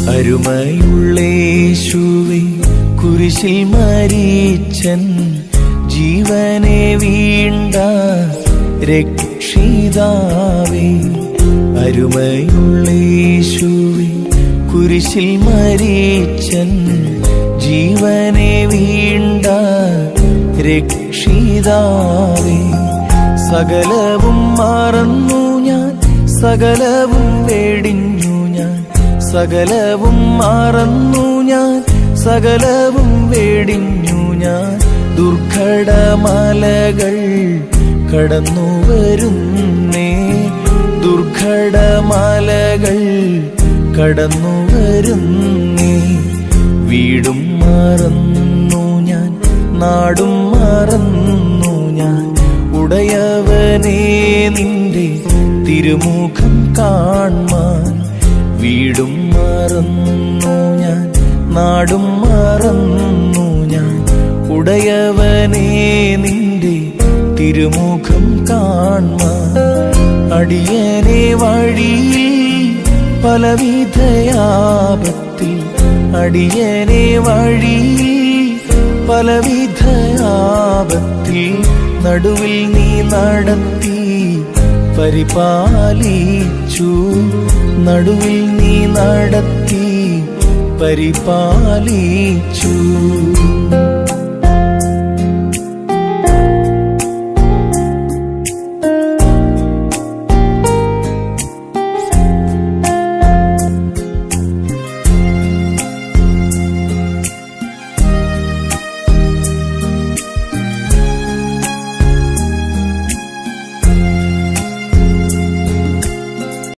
അരുമയുള്ളേശുവേ കുരിശിൽ മരിച്ചൻ ജീവനെ വീണ്ട രക്ഷിതാവേ അരുമയുള്ളേശുവേ കുരിശിൽ മരിച്ചൻ ജീവനെ വീണ്ട രക്ഷിതാവേ സകലവും മറന്നു ഞാൻ സകലവും വേടിഞ്ഞു ഞാൻ സകലവും മറന്നു ഞാൻ സകലവും വേടിഞ്ഞു ഞാൻ ദുർഘടമലകൾ കടന്നു വരുന്നേ ദുർഘടമലകൾ കടന്നു വരുന്നേ വീടും മറന്നു ഞാൻ നാടും മറന്നു ഞാൻ ഉടയവനെ നിന്റെ തിരുമുഖം കാൺമാൻ വീടും മറന്നു ഞാൻ നാടും മറന്നു ഞാൻ ഉടയവനെ നിന്റെ തിരുമുഖം കാൺമാൻ അടിയനെ വഴിയിൽ പലവിധയാപത്തിൽ അടിയനെ വഴിയിൽ പലവിധയാപത്തിൽ നടുവിൽ നീ നടത്തി പരിപാലിച്ചു നടുവിൽ നീ നടത്തി പരിപാലിച്ചു